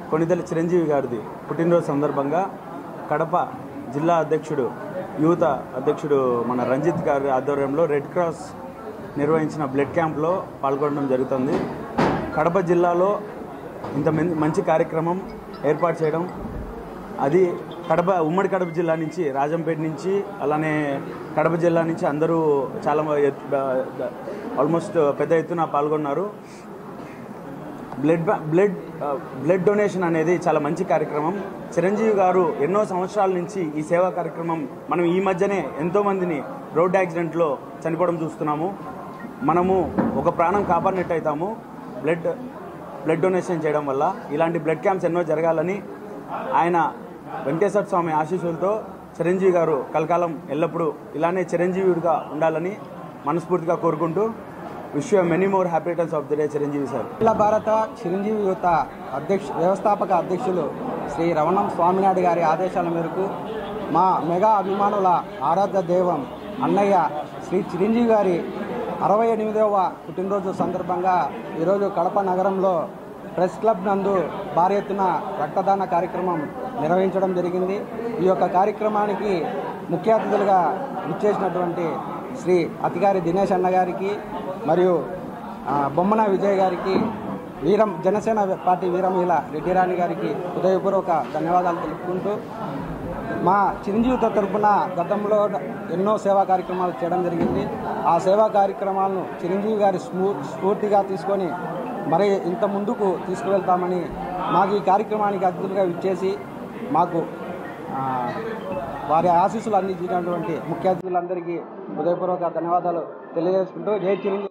కొనిదెల చిరంజీవి గారిది పుట్టినరోజు సందర్భంగా కడప జిల్లా అధ్యక్షుడు యువత అధ్యక్షుడు మన రంజిత్ గారి ఆధ్వర్యంలో రెడ్ క్రాస్ నిర్వహించిన బ్లడ్ క్యాంప్లో పాల్గొనడం జరుగుతుంది కడప జిల్లాలో ఇంత మెన్- మంచి కార్యక్రమం ఏర్పాటు చేయడం అది కడప ఉమ్మడి కడప జిల్లా నుంచి రాజంపేట నుంచి అలానే కడప జిల్లా నుంచి అందరూ చాలా ఆల్మోస్ట్ పెద్ద ఎత్తున పాల్గొన్నారు బ్లడ్ బ్యా- బ్లడ్ ఆ, బ్లడ్ డొనేషన్ అనేది చాలా మంచి కార్యక్రమం చిరంజీవి గారు ఎన్నో సంవత్సరాల నుంచి ఈ సేవా కార్యక్రమం మనం ఈ మధ్యనే ఎంతోమందిని రోడ్ యాక్సిడెంట్లో చనిపోవడం చూస్తున్నాము మనము ఒక ప్రాణం కాపాడినట్టు అవుతాము బ్లడ్ బ్లడ్ డొనేషన్ చేయడం వల్ల ఇలాంటి బ్లడ్ క్యాంప్స్ ఎన్నో జరగాలని ఆయన వెంకటేశ్వర స్వామి ఆశీస్సులతో చిరంజీవి గారు కలకాలం ఎల్లప్పుడూ ఇలానే చిరంజీవిగా ఉండాలని మనస్ఫూర్తిగా కోరుకుంటూ wish you many more happy returns of the day Chiranjeevi sir Akhila Bharata Chiranjeevi యువత అధ్యక్ష వ్యవస్థాపక అధ్యక్షులు శ్రీ రమణం స్వామినాయుడు గారి ఆదేశాల మేరకు మా మెగా అభిమానుల ఆరాధ్య దైవం అన్నయ్య శ్రీ చిరంజీవి గారి అరవై ఎనిమిదవ పుట్టినరోజు సందర్భంగా ఈరోజు కడప నగరంలో ప్రెస్ క్లబ్ నందు భారీ ఎత్తున రక్తదాన కార్యక్రమం నిర్వహించడం జరిగింది ఈ యొక్క కార్యక్రమానికి ముఖ్య అతిథులుగా ఇచ్చేసినటువంటి శ్రీ అతిగారి దినేష్ అన్న గారికి మరియు ఆ, బొమ్మన విజయ్ గారికి వీరం జనసేన పార్టీ వీరమహిళ రెడ్డిరాణి గారికి హృదయపూర్వక ధన్యవాదాలు తెలుపుకుంటూ మా చిరంజీవితో తరపున గతంలో ఎన్నో సేవా కార్యక్రమాలు చేయడం జరిగింది ఆ సేవా కార్యక్రమాలను చిరంజీవి గారి స్ఫూ స్ఫూర్తిగా తీసుకొని మరి ఇంత ముందుకు తీసుకువెళ్తామని మాకు ఈ కార్యక్రమానికి అతిథులుగా ఇచ్చేసి మాకు ఆ, వారి ఆశీస్సులు అందించినటువంటి ముఖ్య అతిథులందరికీ హృదయపూర్వక ధన్యవాదాలు తెలియజేసుకుంటూ జై చిరంజీవి